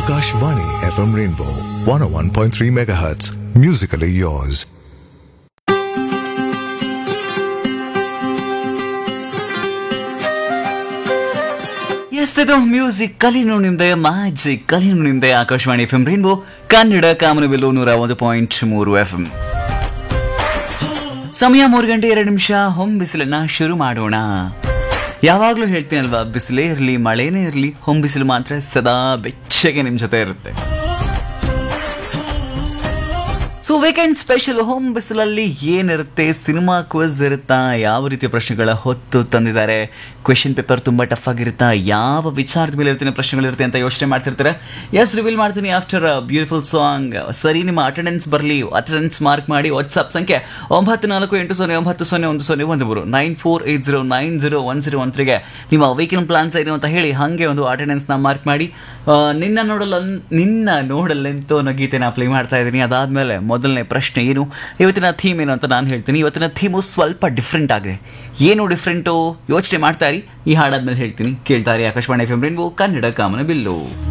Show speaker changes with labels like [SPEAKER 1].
[SPEAKER 1] Akashvani FM Rainbow 101.3 MHz. Musically yours.
[SPEAKER 2] Yes ಇದು music ಕಲಿನು ನಿಮ್ದೆ ಮ್ಯಾಜಿಕ್ ಕಲಿನು ನಿಮ್ದೆ Akashvani F M rainbow Kannada ಕಾಮನಬಿಲ್ಲು ನೂರ ಒಂದು ಪಾಯಿಂಟ್ ಮೂರು ಎಫ್ ಎಂ ಸಮಯ ಮೂರು ಗಂಟೆ ಎರಡು ನಿಮಿಷ ಹೊಂ ಬಿಸಿಲನ್ನ ಶುರು ಮಾಡೋಣ ಯಾವಾಗಲೂ ಹೇಳ್ತೀನಲ್ವಾ ಬಿಸಿಲೇ ಇರಲಿ ಮಳೆನೇ ಇರಲಿ ಹೊಂ ಬಿಸಿಲು ಮಾತ್ರ ಸದಾ ಬೆಚ್ಚಗೆ ನಿಮ್ಮ ಜೊತೆ ಇರುತ್ತೆ ಸೊ ವೀಕೆಂಡ್ ಸ್ಪೆಷಲ್ ಹೋಮ್ ಬಿಸಿಲಲ್ಲಿ ಏನಿರುತ್ತೆ ಸಿನಿಮಾ ಕ್ವಿಸ್ ಇರುತ್ತಾ ಯಾವ ರೀತಿಯ ಪ್ರಶ್ನೆಗಳ ಹೊತ್ತು ತಂದಿದ್ದಾರೆ ಕ್ವೆಶನ್ ಪೇಪರ್ ತುಂಬ ಟಫ್ ಆಗಿರುತ್ತಾ ಯಾವ ವಿಚಾರದ ಮೇಲೆ ಇರ್ತೀನಿ ಪ್ರಶ್ನೆಗಳಿರುತ್ತೆ ಅಂತ ಯೋಚನೆ ಮಾಡ್ತಿರ್ತಾರೆ ಎಸ್ ರಿವೀಲ್ ಮಾಡ್ತೀನಿ ಆಫ್ಟರ್ ಬ್ಯೂಟಿಫುಲ್ ಸಾಂಗ್ ಸರಿ ನಿಮ್ಮ ಅಟೆಂಡೆನ್ಸ್ ಬರಲಿ ಅಟೆಂಡೆನ್ಸ್ ಮಾರ್ಕ್ ಮಾಡಿ ವಾಟ್ಸ್ಆಪ್ ಸಂಖ್ಯೆ ಒಂಬತ್ತು ನಾಲ್ಕು ಎಂಟು ಸೊನ್ನೆ ಒಂಬತ್ತು ಸೊನ್ನೆ ಒಂದು ಸೊನ್ನೆ ಒಂದು ಮೂರು nine four eight zero nine zero one zero one ತ್ರೀಗೆ ನಿಮ್ಮ ವೀಕೆಂಡ್ ಪ್ಲಾನ್ಸ್ ಏನು ಅಂತ ಹೇಳಿ ಹಾಗೆ ಒಂದು ಅಟೆಂಡೆನ್ಸ್ನ ಮಾರ್ಕ್ ಮಾಡಿ ಆ, ನಿನ್ನ ನೋಡಲ್ಲ ನಿನ್ನ ನೋಡಲೆಂತೋ ಅನ್ನೋ ಗೀತೆನ ಪ್ಲೇ ಮಾಡ್ತಾ ಇದ್ದೀನಿ ಅದಾದಮೇಲೆ ಮೊದಲನೇ ಪ್ರಶ್ನೆ ಏನು ಇವತ್ತಿನ ಥೀಮ್ ಏನು ಅಂತ ನಾನು ಹೇಳ್ತೀನಿ ಇವತ್ತಿನ ಥೀಮು ಸ್ವಲ್ಪ ಡಿಫ್ರೆಂಟ್ ಆಗಿದೆ ಏನು ಡಿಫ್ರೆಂಟು ಯೋಚನೆ ಮಾಡ್ತಾ ಇರಿ ಈ ಹಾಡಾದ್ಮೇಲೆ ಹೇಳ್ತೀನಿ ಕೇಳ್ತಾರೆ ಆಕಾಶವಾಣಿ ಎಫ್ ಎಂ ಕನ್ನಡ ಕಾಮನ ಬಿಲ್ಲು